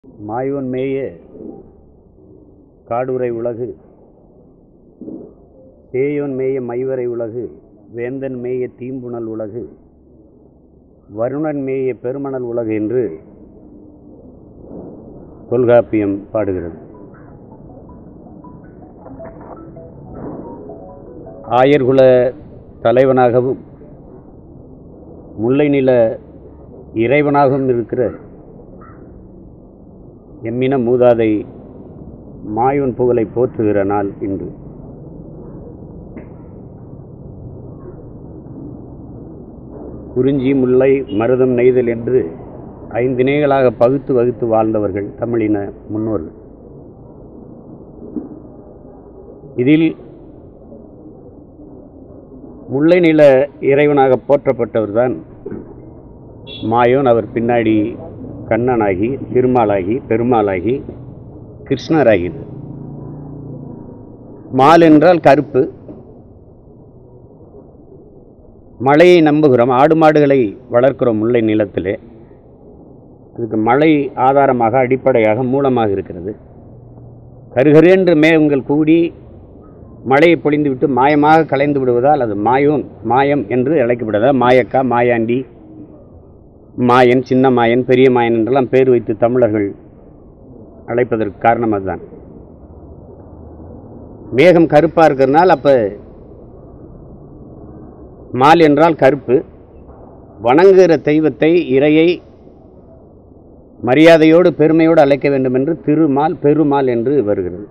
மாயோன் மேய காடுரை உலகு சேயோன் மேய மைவரை உலகு வேந்தன் மேய தீம்புணல் உலகு வருணன் மேய பெருமணல் உலகு என்று தொல்காப்பியம் பாடுகிறது ஆயர்குல தலைவனாகவும் முல்லை நில இறைவனாகவும் இருக்கிற எம்மின மூதாதை மாயோன் புகழை போற்றுகிற நாள் இன்று குறிஞ்சி முல்லை மருதம் நெய்தல் என்று ஐந்திணைகளாக பகுத்து வகுத்து வாழ்ந்தவர்கள் தமிழின முன்னோர்கள் இதில் முல்லை நில இறைவனாக போற்றப்பட்டவர்தான் மாயோன் அவர் பின்னாடி கண்ணனாகி திருமாலாகி பெருமாளாகி கிருஷ்ணராகி மால் என்றால் கருப்பு மழையை நம்புகிறோம் ஆடு மாடுகளை வளர்க்கிறோம் முல்லை நிலத்திலே அதுக்கு மழை ஆதாரமாக அடிப்படையாக மூலமாக இருக்கிறது கருகரென்று மேகங்கள் கூடி மழையை பொழிந்துவிட்டு மாயமாக கலைந்து விடுவதால் அது மாயோன் மாயம் என்று அழைக்கப்படுதா மாயக்கா மாயாண்டி மாயன் சின்ன மாயன் பெரிய மாயன் என்றெல்லாம் பேர் வைத்து தமிழர்கள் அழைப்பதற்கு காரணம் அதுதான் மேகம் கருப்பாக இருக்கிறதுனால அப்போ மால் என்றால் கருப்பு வணங்குகிற தெய்வத்தை இறையை மரியாதையோடு பெருமையோடு அழைக்க வேண்டும் என்று திருமால் பெருமாள் என்று வருகிறது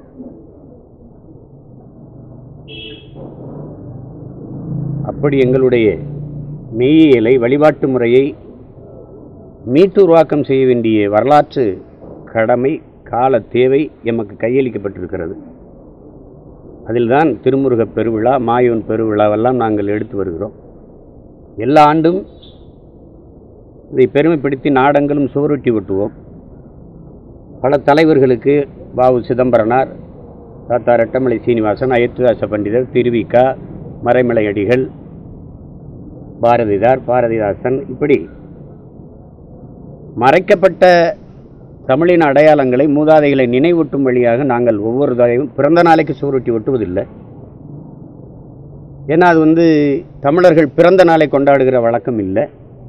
அப்படி எங்களுடைய மெய்யியலை வழிபாட்டு முறையை மீட்டுருவாக்கம் செய்ய வேண்டிய வரலாற்று கடமை கால தேவை எமக்கு கையளிக்கப்பட்டிருக்கிறது அதில்தான் திருமுருகப் பெருவிழா மாயோன் பெருவிழாவெல்லாம் நாங்கள் எடுத்து வருகிறோம் எல்லா ஆண்டும் இதை பெருமைப்படுத்தி நாடங்களும் சுவரொட்டி ஒட்டுவோம் பல தலைவர்களுக்கு பாபு சிதம்பரனார் தாத்தா ரெட்டமலை சீனிவாசன் அயோத்திதாச பண்டிதர் திருவிக்கா மறைமலை அடிகள் பாரதிதார் பாரதிதாசன் இப்படி மறைக்கப்பட்ட தமிழின் அடையாளங்களை மூதாதைகளை நினைவூட்டும் வழியாக நாங்கள் ஒவ்வொரு தடையும் பிறந்த நாளைக்கு சுவரொட்டி ஒட்டுவதில்லை ஏன்னா அது வந்து தமிழர்கள் பிறந்த நாளை கொண்டாடுகிற வழக்கம் இல்லை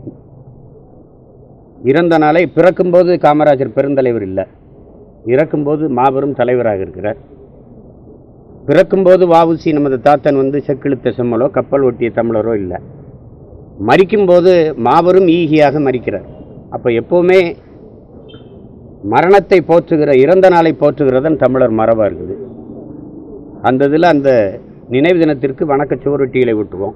இறந்த நாளை பிறக்கும்போது காமராஜர் பெருந்தலைவர் இல்லை இறக்கும்போது மாபெரும் தலைவராக இருக்கிறார் பிறக்கும்போது வாவுசி நமது தாத்தன் வந்து செக்கிழுத்த செம்மலோ கப்பல் ஒட்டிய தமிழரோ இல்லை மறிக்கும்போது மாபெரும் ஈகியாக மறிக்கிறார் அப்போ எப்போவுமே மரணத்தை போற்றுகிற இறந்த நாளை போற்றுகிறதன் தமிழர் மரபாக இருக்குது அந்த இதில் அந்த நினைவு தினத்திற்கு வணக்க சுவரொட்டிகளை விட்டுருவோம்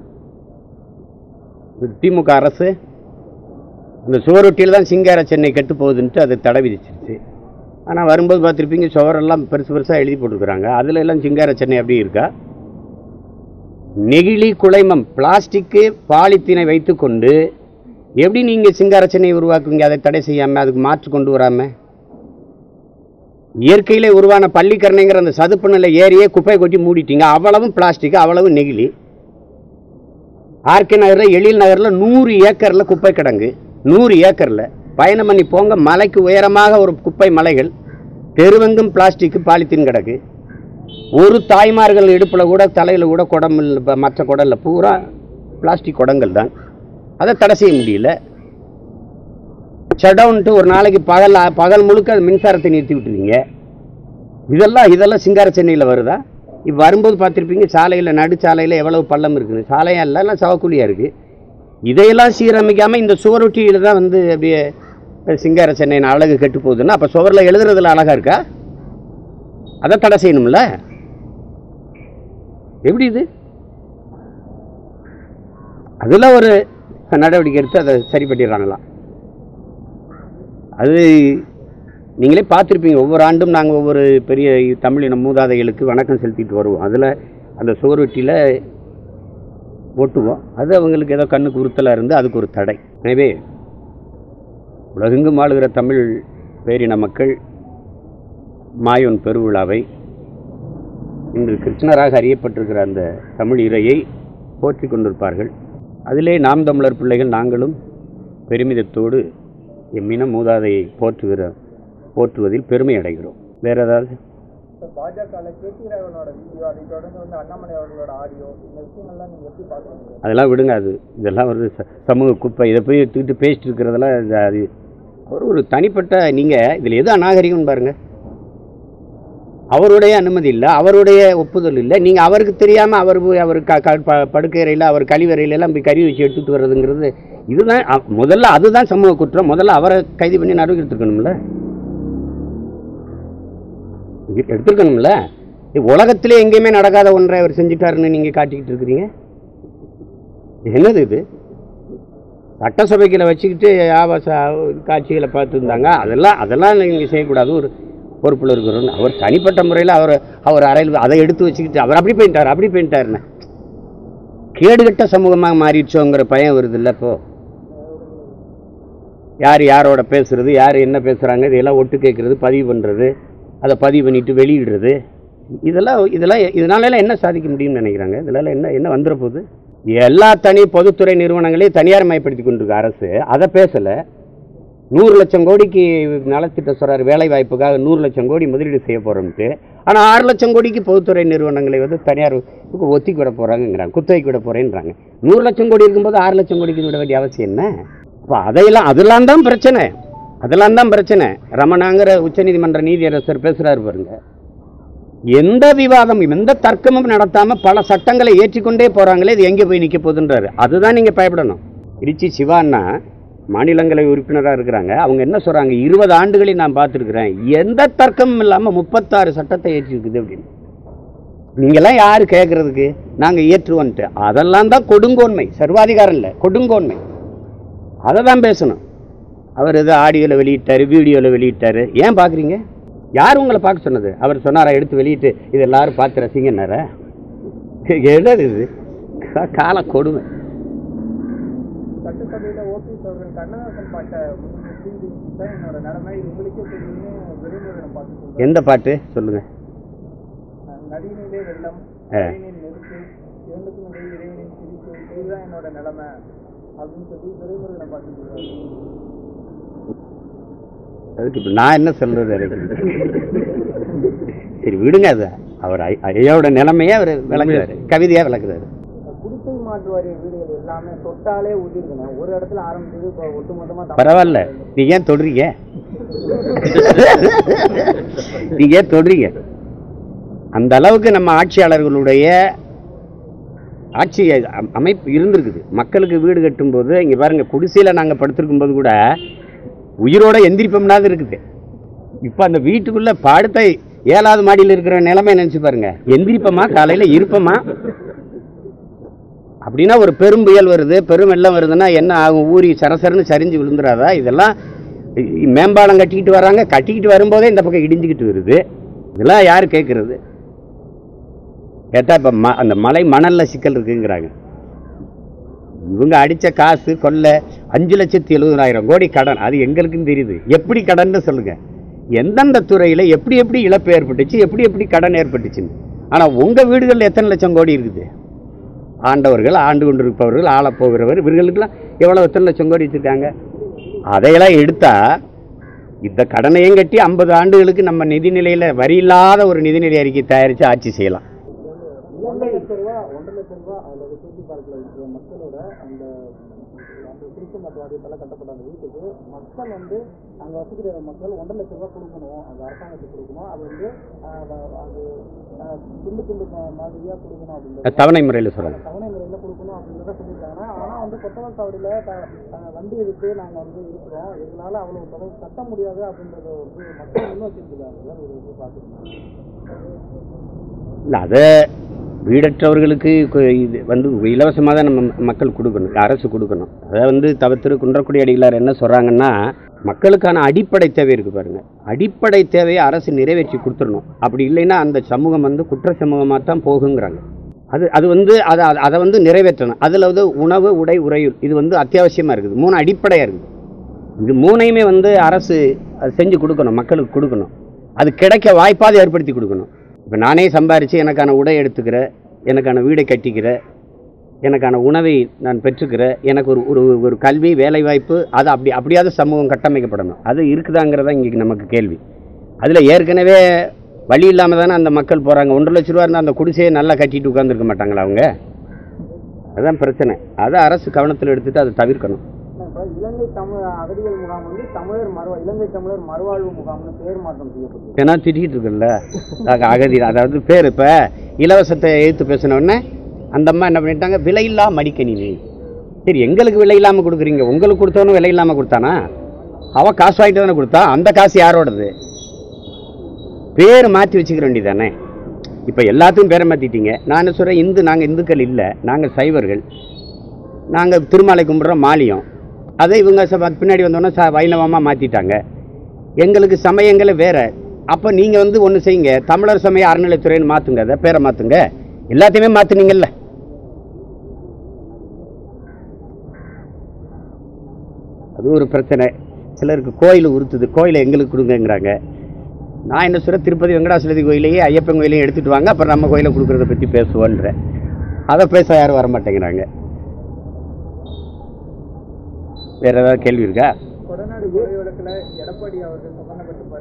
திமுக அரசு அந்த சுவரொட்டியில் தான் சிங்கார சென்னை கெட்டு போகுதுன்ட்டு அதை தடை விதிச்சிருச்சு ஆனால் வரும்போது பார்த்துருப்பீங்க சுவரெல்லாம் பெருசு பெருசாக எழுதி போட்டுருக்குறாங்க அதில் எல்லாம் சிங்கார சென்னை அப்படி இருக்கா நெகிழி குலைமம் பிளாஸ்டிக்கு பாலித்தீனை வைத்துக்கொண்டு எப்படி நீங்கள் சிங்கார சென்னையை உருவாக்குவீங்க அதை தடை செய்யாமல் அதுக்கு மாற்று கொண்டு வராமல் இயற்கையிலே உருவான பள்ளிக்கரணைங்கிற அந்த சதுப்பு நிலை ஏரியே குப்பையை கொட்டி மூடிட்டீங்க அவ்வளவும் பிளாஸ்டிக் அவ்வளவு நெகிழி ஆர்கே நகரில் எழில் நகரில் நூறு ஏக்கரில் குப்பை கிடங்கு நூறு ஏக்கரில் பயணம் பண்ணி போங்க மலைக்கு உயரமாக ஒரு குப்பை மலைகள் தெருவெங்கும் பிளாஸ்டிக் பாலித்தீன் கிடக்கு ஒரு தாய்மார்கள் இடுப்பில் கூட தலையில் கூட குடம் இல்லை மற்ற குடம் இல்லை பூரா பிளாஸ்டிக் குடங்கள் தான் அதை தடை செய்ய முடியல ஷட்டவுன்ட்டு ஒரு நாளைக்கு பகல் பகல் முழுக்க மின்சாரத்தை நிறுத்தி விட்டுருவீங்க இதெல்லாம் இதெல்லாம் சிங்கார சென்னையில் வருதா இப்போ வரும்போது பார்த்துருப்பீங்க சாலையில் நடுச்சாலையில் எவ்வளவு பள்ளம் இருக்குது சாலையாக இல்லை எல்லாம் சவக்குழியாக இருக்குது இதையெல்லாம் சீரமைக்காமல் இந்த சுவரொட்டியில் தான் வந்து அப்படியே சிங்கார சென்னையின் அழகு கெட்டு போகுதுன்னா அப்போ சுவரில் எழுதுறதுல அழகாக இருக்கா அதை தடை செய்யணும்ல எப்படி இது அதில் ஒரு நடவடிக்கை எடுத்து அதை சரி பண்ணிடுறாங்களாம் அது நீங்களே பார்த்துருப்பீங்க ஒவ்வொரு ஆண்டும் நாங்கள் ஒவ்வொரு பெரிய தமிழின மூதாதைகளுக்கு வணக்கம் செலுத்திட்டு வருவோம் அதில் அந்த சுவரொட்டியில் ஒட்டுவோம் அது அவங்களுக்கு ஏதோ கண்ணுக்கு உறுத்தலாக இருந்து அதுக்கு ஒரு தடை எனவே உலகெங்கும் ஆளுகிற தமிழ் பேரின மக்கள் மாயோன் பெருவிழாவை இன்று கிருஷ்ணராக அறியப்பட்டிருக்கிற அந்த தமிழ் இறையை போற்றி கொண்டிருப்பார்கள் அதிலே நாம் தமிழர் பிள்ளைகள் நாங்களும் பெருமிதத்தோடு எம்மின மூதாதையை போற்றுகிற போற்றுவதில் பெருமை அடைகிறோம் வேற ஏதாவது இப்போ பாஜகவில் கேடி ராகவனோட வீடியோ அதை தொடர்ந்து வந்து அண்ணாமலை அவர்களோட ஆடியோ இந்த விஷயங்கள்லாம் நீங்கள் எப்படி பார்க்குறீங்க அதெல்லாம் விடுங்க அது இதெல்லாம் ஒரு ச- சமூக குப்பை இதை போய் எடுத்துக்கிட்டு பேசிட்டு இருக்கிறதெல்லாம் இது அது அவர் ஒரு தனிப்பட்ட நீங்கள் இதில் எது அநாகரிகம்னு பாருங்க அவருடைய அனுமதி இல்லை அவருடைய ஒப்புதல் இல்லை நீங்கள் அவருக்கு தெரியாமல் அவர் போய் அவர் க க ப- படுக்கையறையில் அவர் கழிவறையில எல்லாம் போய் கறி வச்சு எடுத்துகிட்டு வர்றதுங்கிறது இதுதான் அ- முதல்ல அதுதான் சமூக குற்றம் முதல்ல அவரை கைது பண்ணி நடவடிக்கை எடுத்துருக்கணும்ல எ- எடுத்துருக்கணும்ல இது உலகத்திலே எங்கேயுமே நடக்காத ஒன்றை அவர் செஞ்சுட்டாருன்னு நீங்கள் காட்டிக்கிட்டு இருக்கிறீங்க என்னது இது சட்டசபைக்கில் வச்சுக்கிட்டு ஆபாச காட்சிகளை பார்த்துருந்தாங்க அதெல்லாம் அதெல்லாம் நீங்கள் செய்யக்கூடாது ஒரு பொறுப்பில் இருக்கிறோன்னு அவர் தனிப்பட்ட முறையில் அவர் அவர் அறையில் அதை எடுத்து வச்சுக்கிட்டு அவர் அப்படி போயிட்டார் அப்படி போயிட்டாருன்னு கேடுகட்ட சமூகமாக மாறிடுச்சோங்கிற பயம் வருது இல்லை இப்போ யார் யாரோட பேசுறது யார் என்ன பேசுகிறாங்க இதெல்லாம் ஒட்டு கேட்குறது பதிவு பண்ணுறது அதை பதிவு பண்ணிட்டு வெளியிடுறது இதெல்லாம் இதெல்லாம் இதனால என்ன சாதிக்க முடியும்னு நினைக்கிறாங்க இதனால என்ன என்ன வந்துட போகுது எல்லா தனி பொதுத்துறை நிறுவனங்களையும் தனியார் மயப்படுத்தி கொண்டிருக்க அரசு அதை பேசலை நூறு லட்சம் கோடிக்கு நலத்திட்டம் சொல்கிறார் வேலை வாய்ப்புக்காக நூறு லட்சம் கோடி முதலீடு செய்ய போகிறோம்ட்டு ஆனால் ஆறு லட்சம் கோடிக்கு பொதுத்துறை நிறுவனங்களை வந்து தனியார் ஒத்திக்கு விட போகிறாங்கங்கிறாங்க குத்தகைக்கு விட போகிறேன்றாங்க நூறு லட்சம் கோடி இருக்கும்போது ஆறு லட்சம் கோடிக்கு விட வேண்டிய அவசியம் என்ன அப்போ அதையெல்லாம் அதெல்லாம் தான் பிரச்சனை அதெல்லாம் தான் பிரச்சனை ரமணாங்கிற உச்சநீதிமன்ற நீதியரசர் பேசுகிறாரு பாருங்க எந்த விவாதம் எந்த தர்க்கமும் நடத்தாம பல சட்டங்களை ஏற்றிக்கொண்டே போறாங்களே இது எங்கே போய் நிற்க போகுதுன்றாரு அதுதான் நீங்க பயப்படணும் திருச்சி சிவான்னா மாநிலங்களவை உறுப்பினராக இருக்கிறாங்க அவங்க என்ன சொல்றாங்க இருபது ஆண்டுகளில் நான் பார்த்துருக்குறேன் எந்த தர்க்கமும் இல்லாமல் முப்பத்தாறு சட்டத்தை ஏற்றிருக்குது அப்படின்னு நீங்களாம் யார் கேட்கறதுக்கு நாங்கள் ஏற்றுவோன்ட்டு அதெல்லாம் தான் கொடுங்கோன்மை சர்வாதிகாரம் இல்லை கொடுங்கோன்மை அதை தான் பேசணும் அவர் ஏதோ ஆடியோவில் வெளியிட்டார் வீடியோவில் வெளியிட்டார் ஏன் பார்க்குறீங்க யார் உங்களை பார்க்க சொன்னது அவர் சொன்னாரா எடுத்து வெளியிட்டு இது எல்லாரும் பார்த்து ரசிங்கன்னாரா என்னது இது கா- கால கொடுமை சட்டசபையில் ஓபிஎஸ் அவர்கள் கண்ணதாசன் பாட்டை முன்னிறுத்தி இதுதான் என்னோட நிலைமை இது உங்களுக்கே தெரியும்னு விரைமுறையை பார்த்து சொல்றாரு. எந்த பாட்டு சொல்லுங்க அஹ் நதியினிலே வெள்ளம் ஆ. நதியினில் நெருப்பு இரண்டுக்கும் இடையே இறைவனின் சிரிப்பு இதுதான் என்னோட நிலைமை அப்படின்னு சொல்லி விரைமுறையை பார்த்து சொல்றாரு. அதுக்கு இப்போ நான் என்ன சொல்றது எனக்கு சரி விடுங்க அது அவர் ஐ- ஐயாவோட நிலைமையை அவர் விளக்குறாரு கவிதையாக விளக்குறாரு குடிசை மாற்று வாரிய வீடுகள் எல்லாமே தொட்டாலே ஊதிருக்கணும் ஒரு இடத்துல ஆரம்பிச்சது இப்போ ஒட்டுமொத்தமாக பரவாயில்ல நீங்க ஏன் தொடுறீங்க நீங்க ஏன் தொடுறீங்க அந்த அளவுக்கு நம்ம ஆட்சியாளர்களுடைய ஆட்சி அ- அமைப்பு இருந்திருக்குது மக்களுக்கு வீடு கட்டும்போது இங்க பாருங்க குடிசையில் நாங்கள் படுத்திருக்கும் போது கூட உயிரோட எந்திரிப்போம்னாது இருக்குது இப்போ அந்த வீட்டுக்குள்ள படுத்த ஏழாவது மாடியில் இருக்கிற நிலைமை நினைச்சு பாருங்க எந்திரிப்போமா காலையில் இருப்போமா அப்படின்னா ஒரு பெரும் புயல் வருது பெரும் வெள்ளம் வருதுன்னா என்ன ஆகும் ஊறி சரசரன்னு சரிஞ்சு விழுந்துடாதா இதெல்லாம் இ- மேம்பாலம் கட்டிக்கிட்டு வராங்க கட்டிக்கிட்டு வரும்போதே இந்த பக்கம் இடிஞ்சுக்கிட்டு வருது இதெல்லாம் யார் கேட்குறது கேட்டால் இப்போ ம அந்த மலை மணலில் சிக்கல் இருக்குங்கிறாங்க இவங்க அடித்த காசு கொள்ளை அஞ்சு லட்சத்தி எழுபதாயிரம் கோடி கடன் அது எங்களுக்குன்னு தெரியுது எப்படி கடன்னு சொல்லுங்கள் எந்தெந்த துறையில் எப்படி எப்படி இழப்பு ஏற்பட்டுச்சு எப்படி எப்படி கடன் ஏற்பட்டுச்சுன்னு ஆனால் உங்கள் வீடுகளில் எத்தனை லட்சம் கோடி இருக்குது ஆண்டவர்கள் ஆண்டு கொண்டிருப்பவர்கள் ஆளப் போகிறவர் இவர்களுக்கெல்லாம் எவ்வளோ எத்தனை லட்சம் கோடி வச்சுருக்காங்க அதையெல்லாம் எடுத்தா இந்த கடனையும் கட்டி ஐம்பது ஆண்டுகளுக்கு நம்ம நிதிநிலையில் வரி இல்லாத ஒரு நிதிநிலை அறிக்கை தயாரித்து ஆட்சி செய்யலாம் ஒன்றரை லட்சம் ரூபா ஒன்றரை லட்சம் ரூபா அதில் திருச்சி பார்க்கில் இருக்கிற மக்களோட அந்த அந்த திருச்சி மற்ற வாரியத்தால் கட்டப்பட்ட அந்த வீட்டுக்கு மக்கள் வந்து அங்கே வசிக்கிற மக்கள் ஒன்றரை லட்சம் ரூபா கொடுக்கணும் அந்த அரசாங்கத்துக்கு கொடுக்கணும் அது வந்து ஆஹ், வ- அது ஆஹ், துண்டு துண்டு மா- மாதிரியாக கொடுக்கணும் அப்படின்றது தவணை முறையில் சொல்கிறாங்க தவணை முறையில் கொடுக்கணும் அப்படின்றத சொல்லியிருக்காங்க ஆனால் வந்து கொத்தவல் சாவடியில் த ஆஹ், வண்டி இருக்கு நாங்கள் வந்து இருக்கிறோம் எங்களால் அவ்வளோ தொகை கட்ட முடியாது அப்படின்றத வந்து மக்கள் முன்னோக்கிருக்காங்க ஒரு இது பார்த்துருக்கோம் இல்லை அதை வீடற்றவர்களுக்கு கு- இது வந்து இலவசமாக தான் நம்ம மக்கள் கொடுக்கணும் அரசு கொடுக்கணும் அதை வந்து தவ திரு குன்றக்குடி அடிகளார் என்ன சொல்கிறாங்கன்னா மக்களுக்கான அடிப்படை தேவை இருக்குது பாருங்க அடிப்படை தேவையை அரசு நிறைவேற்றி கொடுத்துடணும் அப்படி இல்லைன்னா அந்த சமூகம் வந்து குற்ற சமூகமாக தான் போகுங்கிறாங்க அது அது வந்து அதை அதை- அதை வந்து நிறைவேற்றணும் அதில் வந்து உணவு உடை உறையுள் இது வந்து அத்தியாவசியமாக இருக்குது மூணு அடிப்படையாக இருக்குது இது மூணையுமே வந்து அரசு அது செஞ்சு கொடுக்கணும் மக்களுக்கு கொடுக்கணும் அது கிடைக்க வாய்ப்பாக ஏற்படுத்தி கொடுக்கணும் இப்போ நானே சம்பாரித்து எனக்கான உடை எடுத்துக்கிற எனக்கான வீடை கட்டிக்கிற எனக்கான உணவை நான் பெற்றுக்கிறேன் எனக்கு ஒரு ஒரு ஒரு கல்வி வேலைவாய்ப்பு அது அப்படி அப்படியாவது சமூகம் கட்டமைக்கப்படணும் அது இருக்குதாங்கிறதா இங்கே நமக்கு கேள்வி அதில் ஏற்கனவே வழி இல்லாமல் தானே அந்த மக்கள் போகிறாங்க ஒன்றரை லட்ச ரூபா இருந்தால் அந்த குடிசையை நல்லா கட்டிட்டு உட்காந்துருக்க மாட்டாங்களா அவங்க அதுதான் பிரச்சனை அதை அரசு கவனத்தில் எடுத்துட்டு அதை தவிர்க்கணும் இப்போ இலங்கை தமிழ் அகதிகள் முகாம் வந்து தமிழர் மறுவா இலங்கை தமிழர் மறுவாழ்வு முகாம்னு பேர் மாற்றம் செய்யப்பட்டது ஏன்னா திட்டிகிட்டு இருக்குல்ல அக- அகதி அதாவது பேர் இப்போ இலவசத்தை எதிர்த்து பேசின உடனே அந்த அம்மா என்ன பண்ணிட்டாங்க விலையில்லா மடிக்கணினி சரி எங்களுக்கு விலை இல்லாமல் கொடுக்குறீங்க உங்களுக்கு கொடுத்தவனும் விலை இல்லாமல் கொடுத்தானா அவன் காசு வாங்கிட்டு தானே கொடுத்தா அந்த காசு யாரோடது பேர் மாற்றி வச்சுக்கிற வேண்டியதானே இப்போ எல்லாத்துக்கும் பேரை மாற்றிட்டீங்க நான் என்ன சொல்கிறேன் இந்து நாங்கள் இந்துக்கள் இல்லை நாங்கள் சைவர்கள் நாங்கள் திருமாலை கும்பிட்றோம் மாலியம் அதை இவங்க ச- பின்னாடி வந்தோன்னே ச வைணவமாக மாற்றிட்டாங்க எங்களுக்கு சமயங்கள் வேற அப்போ நீங்கள் வந்து ஒன்று செய்யுங்க தமிழர் சமய அறநிலைத்துறைன்னு மாற்றுங்க அதை பேரை மாற்றுங்க எல்லாத்தையுமே மாற்றுனீங்கல்ல அது ஒரு பிரச்சனை சிலருக்கு கோயில் உறுத்துது கோயிலை எங்களுக்கு கொடுங்கங்கிறாங்க நான் என்ன சொல்கிறேன் திருப்பதி வெங்கடாசலதி கோயிலையே ஐயப்பன் கோயிலையும் எடுத்துகிட்டு வாங்க அப்புறம் நம்ம கோயிலை கொடுக்குறத பற்றி பேசுவோன்றேன் அதை பேச யாரும் வர மாட்டேங்கிறாங்க வேற ஏதாவது கேள்வி இருக்கா கொடநாடு கொலை வழக்கில் எடப்பாடி அவர்கள் சம்பந்தப்பட்டிருப்பார்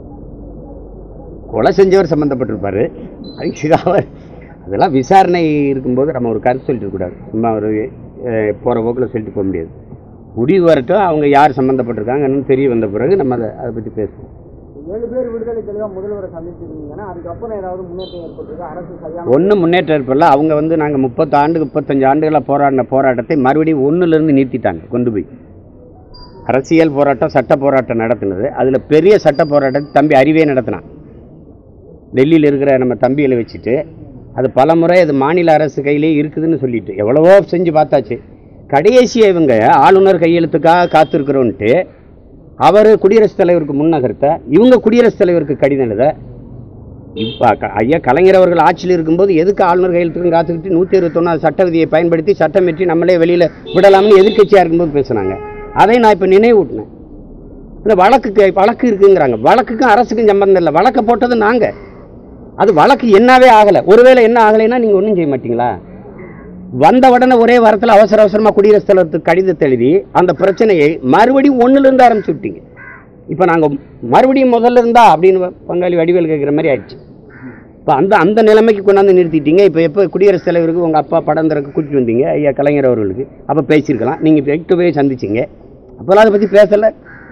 கொலை செஞ்சவர் சம்மந்தப்பட்டிருப்பாரு அதுக்கு அவர் அதெல்லாம் விசாரணை இருக்கும்போது நம்ம ஒரு கருத்து சொல்லிட்டு கூடாது சும்மா ஒரு போகிற போக்கில் சொல்லிட்டு போக முடியாது முடிவு வரட்டும் அவங்க யார் சம்மந்தப்பட்டிருக்காங்கன்னு தெரிய வந்த பிறகு நம்ம அதை அதை பற்றி பேசுவோம் ஏழு பேர் விடுதலை தெளிவாக முதல்வரை சந்திச்சிருந்தீங்கன்னா அதுக்கப்புறம் ஏதாவது முன்னேற்றம் ஏற்பட்டிருக்கு அரசு சரியான ஒன்றும் முன்னேற்றம் ஏற்படல அவங்க வந்து நாங்கள் முப்பத்து ஆண்டு முப்பத்தஞ்சு ஆண்டுகளாக போராடின போராட்டத்தை மறுபடியும் ஒன்றுலேருந்து நிறுத்திட்டாங்க கொண்டு போய் அரசியல் போராட்டம் சட்ட போராட்டம் நடத்தினது அதில் பெரிய சட்ட போராட்டத்தை தம்பி அறிவே நடத்தினான் டெல்லியில் இருக்கிற நம்ம தம்பிகளை வச்சுட்டு அது பல முறை அது மாநில அரசு கையிலே இருக்குதுன்னு சொல்லிட்டு எவ்வளவோ செஞ்சு பார்த்தாச்சு கடைசியாக இவங்க ஆளுநர் கையெழுத்துக்காக காத்திருக்கிறோன்ட்டு அவர் குடியரசுத் தலைவருக்கு முன்னகர்த்த இவங்க குடியரசுத் தலைவருக்கு கடிதம் எழுத இப்போ க- ஐயா கலைஞர் அவர்கள் ஆட்சியில் இருக்கும்போது எதுக்கு ஆளுநர் கையெழுத்துக்கும் காத்துக்கிட்டு நூற்றி இருபத்தொன்னாவது சட்ட விதியை பயன்படுத்தி சட்டம் ஏற்றி நம்மளே வெளியில் விடலாம்னு எதிர்க்கட்சியாக இருக்கும்போது பேசுனாங்க அதை நான் இப்போ நினைவூட்டினேன் இந்த வழக்குக்கு வழக்கு இருக்குங்கிறாங்க வழக்குக்கும் அரசுக்கும் சம்பந்தம் இல்லை வழக்கை போட்டது நாங்கள் அது வழக்கு என்னவே ஆகலை ஒருவேளை என்ன ஆகலைன்னா நீங்கள் ஒன்றும் செய்ய மாட்டீங்களா வந்த உடனே ஒரே வாரத்தில் அவசர அவசரமாக குடியரசுத் தலைவருக்கு கடிதத்தை எழுதி அந்த பிரச்சனையை மறுபடியும் ஒன்றுலேருந்து ஆரம்பிச்சு விட்டீங்க இப்போ நாங்கள் மறுபடியும் முதல்ல இருந்தா அப்படின்னு பங்காளி வடிவேல் கேட்குற மாதிரி ஆயிடுச்சு இப்போ அந்த அந்த நிலைமைக்கு கொண்டாந்து நிறுத்திட்டீங்க இப்போ எப்போ குடியரசுத் தலைவருக்கு உங்கள் அப்பா படம் திறக்க கூட்டிட்டு வந்தீங்க ஐயா கலைஞர் அவர்களுக்கு அப்போ பேசியிருக்கலாம் நீங்கள் போயிட்டு போய் சந்திச்சிங்க அப்போல்லாம் அதை பற்றி பேசலை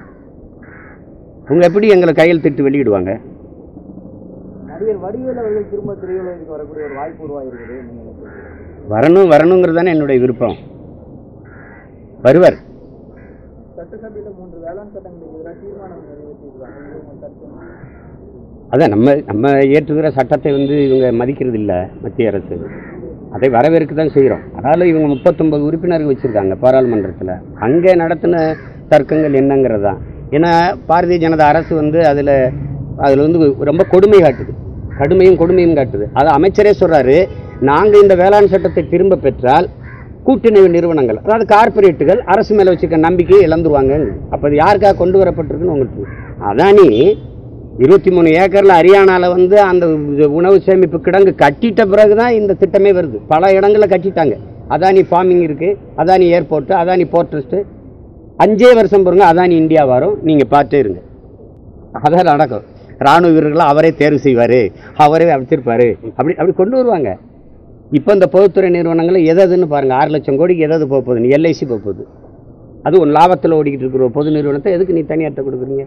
அவங்க எப்படி எங்களை கையெழுத்திட்டு வெளியிடுவாங்க நடிகர் வடிவேல் அவர்கள் திரும்ப திரையுலகிற்கு வரக்கூடிய ஒரு வாய்ப்பு உருவாகிருக்குது நீங்க என்ன சொல்றீங்க? வரணும் வரணுங்கிறது தானே என்னுடைய விருப்பம் வருவர் சட்டசபையில மூன்று வேளாண் சட்டங்களுக்கு எதிராக தீர்மானம் நிறைவேற்றியிருக்காங்க இது உங்க கருத்து அதான் நம்ம நம்ம ஏற்றுகிற சட்டத்தை வந்து இவங்க மதிக்கிறது இல்லை மத்திய அரசு அதை வரவேற்க தான் செய்கிறோம் அதனால் இவங்க முப்பத்தொன்பது உறுப்பினர்கள் வச்சுருக்காங்க பாராளுமன்றத்தில் அங்கே நடத்தின தர்க்கங்கள் என்னங்கிறது தான் ஏன்னா பாரதிய ஜனதா அரசு வந்து அதில் அதில் வந்து ரொம்ப கொடுமை காட்டுது கடுமையும் கொடுமையும் காட்டுது அது அமைச்சரே சொல்கிறாரு நாங்கள் இந்த வேளாண் சட்டத்தை திரும்ப பெற்றால் கூட்டுறவு நிறுவனங்கள் அதாவது கார்ப்பரேட்டுகள் அரசு மேலே வச்சுருக்க நம்பிக்கையை இழந்துருவாங்க அப்போ அது யாருக்காக கொண்டு வரப்பட்டிருக்குன்னு உங்களுக்கு அதானி இருபத்தி மூணு ஏக்கரில் ஹரியானாவில் வந்து அந்த உணவு சேமிப்பு கிடங்கு கட்டிட்ட பிறகு தான் இந்த திட்டமே வருது பல இடங்களில் கட்டிட்டாங்க அதானி ஃபார்மிங் இருக்குது Adani airport Adani port trust அஞ்சே வருஷம் பாருங்க அதானி இந்தியா வரும் நீங்கள் பார்த்தே இருங்க அதான் நடக்கும் ராணுவ வீரர்களை அவரே தேர்வு செய்வார் அவரே வச்சிருப்பாரு அப்படி அப்படி கொண்டு வருவாங்க இப்போ இந்த பொதுத்துறை நிறுவனங்கள் எது எதுன்னு பாருங்கள் ஆறு லட்சம் கோடிக்கு எது எது போக போகுது எல்ஐசி போக போகுது அது ஒரு லாபத்தில் ஓடிக்கிட்டு இருக்கிற ஒரு பொது நிறுவனத்தை எதுக்கு நீ தனியார்ட்ட கொடுக்குறீங்க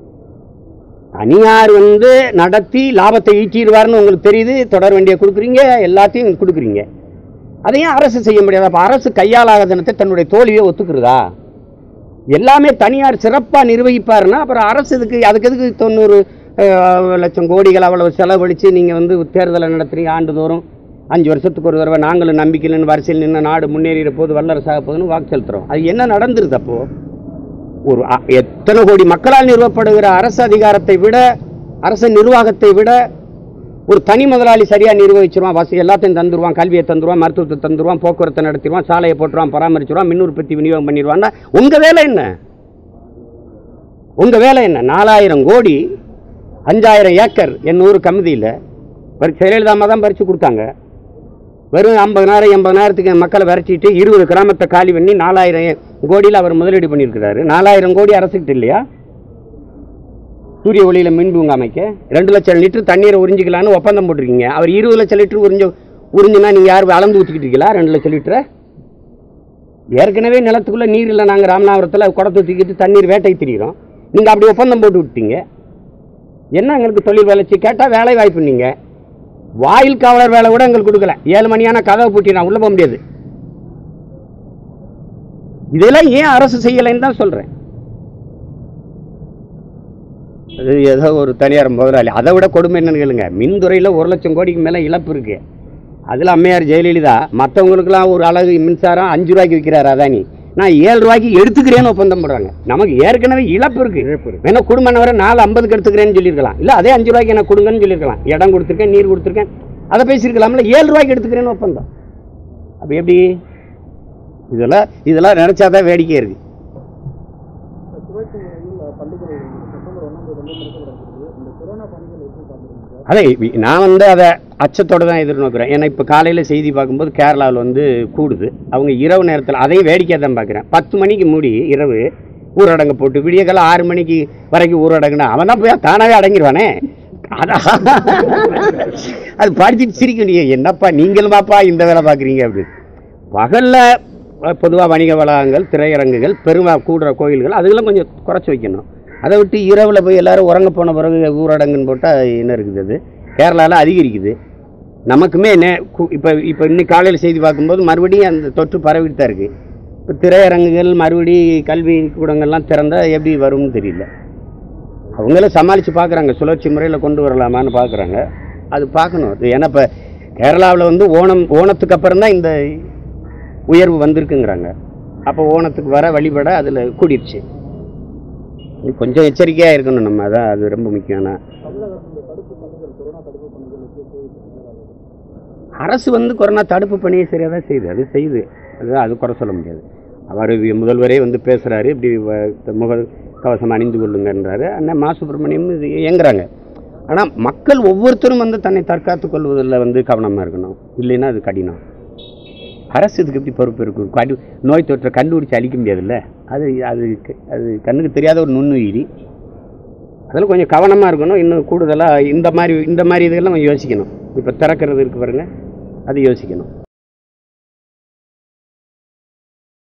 தனியார் வந்து நடத்தி லாபத்தை ஈட்டிடுவார்னு உங்களுக்கு தெரியுது தொடர் வண்டியை கொடுக்குறீங்க எல்லாத்தையும் கொடுக்குறீங்க அதையும் அரசு செய்ய முடியாது அப்போ அரசு கையாளாதனத்தை தன்னுடைய தோல்வியை ஒத்துக்கிறதா எல்லாமே தனியார் சிறப்பாக நிர்வகிப்பாருன்னா அப்புறம் அரசு இதுக்கு அதுக்கு எதுக்கு தொண்ணூறு அஹ், லட்சம் கோடிகள் அவ்வளவு செலவழித்து நீங்கள் வந்து தேர்தலை நடத்துறீங்க ஆண்டுதோறும் அஞ்சு வருஷத்துக்கு ஒரு தடவை நாங்களும் நம்பிக்கையில் வரிசையில் நின்று நாடு முன்னேறிற போது வல்லரசாக போகுதுன்னு வாக்கு செலுத்துகிறோம் அது என்ன நடந்துருது அப்போது ஒரு அ- எத்தனை கோடி மக்களால் நிறுவப்படுகிற அரசு அதிகாரத்தை விட அரசு நிர்வாகத்தை விட ஒரு தனி முதலாளி சரியாக நிர்வகிச்சிருவான் வசதி எல்லாத்தையும் தந்துருவான் கல்வியை தந்துருவான் மருத்துவத்தை தந்துருவான் போக்குவரத்தை நடத்திடுவான் சாலையை போட்டுருவான் பராமரிச்சிருவான் மின் உற்பத்தி விநியோகம் பண்ணிடுவான்னா உங்கள் வேலை என்ன உங்கள் வேலை என்ன நாலாயிரம் கோடி அஞ்சாயிரம் ஏக்கர் என் ஊர் கமிதியில் பரி ஜெயலலிதா அம்மா தான் பறித்து கொடுத்தாங்க வெறும் ஐம்பதனாயிரம் எண்பதனாயிரத்துக்கு மக்களை விரட்டிட்டு இருபது கிராமத்தை காலி பண்ணி நாலாயிரம் கோடியில் அவர் முதலீடு பண்ணியிருக்கிறாரு நாலாயிரம் கோடி அரசுக்கிட்ட இல்லையா சூரிய ஒளியில் மின் பூங்கா அமைக்க ரெண்டு லட்சம் லிட்டர் தண்ணீரை உறிஞ்சிக்கலான்னு ஒப்பந்தம் போட்டிருக்கீங்க அவர் இருபது லட்சம் லிட்டர் உறிஞ்ச உறிஞ்சினா நீங்கள் யார் அளந்து ஊற்றிக்கிட்டு இருக்கீங்களா ரெண்டு லட்சம் லிட்டரை ஏற்கனவே நிலத்துக்குள்ளே நீர் இல்லை நாங்கள் ராமநாதபுரத்தில் குடத்தை தூக்கிட்டு தண்ணீர் வேட்டை திரிகிறோம் நீங்கள் அப்படி ஒப்பந்தம் போட்டு விட்டீங்க என்ன எங்களுக்கு தொழில் வளர்ச்சி கேட்டால் வேலை வாய்ப்பு நீங்கள் வாயில் காவலர் வேலை கூட எங்களுக்கு கொடுக்கல ஏழு மணியான கதவை பூட்டி நான் உள்ளே போக முடியாது இதெல்லாம் ஏன் அரசு செய்யலைன்னு தான் சொல்கிறேன் அது ஏதோ ஒரு தனியார் முதலாளி அதை விட கொடுமை என்னன்னு கேளுங்க மின்துறையில் ஒரு லட்சம் கோடிக்கு மேலே இழப்பு இருக்கு அதில் அம்மையார் ஜெயலலிதா மற்றவங்களுக்குலாம் ஒரு அழகு மின்சாரம் அஞ்சு ரூபாய்க்கு விற்கிறார் அதானி நான் ஏழு ரூபாய்க்கு எடுத்துக்கிறேன்னு ஒப்பந்தம் போடுறாங்க நமக்கு ஏற்கனவே இழப்பு இருக்கு வேணா குடும்பம் வர நாலு ஐம்பதுக்கு எடுத்துக்கிறேன்னு சொல்லியிருக்கலாம் இல்லை அதே அஞ்சு ரூபாய்க்கு எனக்கு கொடுங்கன்னு சொல்லியிருக்கலாம் இடம் கொடுத்துருக்கேன் நீர் கொடுத்துருக்கேன் அதை பேசியிருக்கலாம்ல ஏழு ரூபாய்க்கு எடுத்துக்கிறேன்னு ஒப்பந்தம் அப்போ எப்படி இதெல்லாம் இதெல்லாம் நினச்சாதான் வேடிக்கை இருக்கு சுழற்சி முறையில் பள்ளிகள் செப்டம்பர் ஒன்றாம் தேதி வந்து திறக்கப்பட்டிருக்கு இந்த கொரோனா பணிகள் எப்படி பார்க்குறீங்க அதே இப்ப நான் வந்து அதை அச்சத்தோடு தான் எதிர்நோக்குறேன் ஏன்னா இப்போ காலையில் செய்தி பார்க்கும்போது கேரளாவில் வந்து கூடுது அவங்க இரவு நேரத்தில் அதையும் வேடிக்கை தான் பார்க்குறேன் பத்து மணிக்கு மூடி இரவு ஊரடங்கு போட்டு விடியகாலம் ஆறு மணிக்கு வரைக்கும் ஊரடங்குனா அவன் தான் போய் தானாகவே அடங்கிடுவானே அதான் அது படிச்சுட்டு சிரிக்க முடியும் என்னப்பா நீங்களுமாப்பா இந்த வேலை பார்க்குறீங்க அப்படி பகலில் பொதுவாக வணிக வளாகங்கள் திரையரங்குகள் பெருமா கூடுற கோயில்கள் அதுக்கெல்லாம் கொஞ்சம் குறைச்சி வைக்கணும் அதை விட்டு இரவில் போய் எல்லாரும் உறங்க போன பிறகு ஊரடங்குன்னு போட்டால் என்ன இருக்குது அது கேரளாவில் அதிகரிக்குது நமக்குமே நே இப்போ இப்போ இன்னைக்கு காலையில் செய்தி பார்க்கும்போது மறுபடியும் அந்த தொற்று பரவிட்டு தான் இருக்குது இப்போ திரையரங்குகள் மறுபடி கல்வி கூடங்கள்லாம் திறந்தால் எப்படி வரும்னு தெரியல அவங்களும் சமாளித்து பார்க்குறாங்க சுழற்சி முறையில் கொண்டு வரலாமான்னு பார்க்குறாங்க அது பார்க்கணும் அது ஏன்னா இப்போ கேரளாவில் வந்து ஓணம் ஓணத்துக்கு அப்புறம் தான் இந்த உயர்வு வந்திருக்குங்கிறாங்க அப்போ ஓணத்துக்கு வர வழிபட அதில் கூடிருச்சு இது கொஞ்சம் எச்சரிக்கையாக இருக்கணும் நம்ம அதான் அது ரொம்ப முக்கியம்னா தமிழகத்தினுடைய தடுப்பு பணிகள் கொரோனா தடுப்பு பணிகள் எப்படி போயிட்டு அரசு வந்து கொரோனா தடுப்பு பணியை சரியாக தான் செய்யுது அது செய்யுது அது அது குறை சொல்ல முடியாது அவர் வி- முதல்வரே வந்து பேசுகிறாரு இப்படி வ- முக கவசம் அணிந்து கொள்ளுங்கன்றாரு அண்ணன் மா சுப்பிரமணியம் இது இயங்குறாங்க ஆனால் மக்கள் ஒவ்வொருத்தரும் வந்து தன்னை தற்காத்துக் கொள்வதில் வந்து கவனமாக இருக்கணும் இல்லைன்னா அது கடினம் அரசு இதுக்கு எப்படி பொறுப்பு இருக்கும் கண்டு நோய் தொற்றை கண்டுபிடிச்சு அழிக்க முடியாதுல்ல அது அது க- அது கண்ணுக்கு தெரியாத ஒரு நுண்ணுயிரி அதில் கொஞ்சம் கவனமாக இருக்கணும் இன்னும் கூடுதலாக இந்த மாதிரி இந்த மாதிரி இதெல்லாம் கொஞ்சம் யோசிக்கணும் இப்போ திறக்கிறது இருக்கு பாருங்க அது யோசிக்கணும்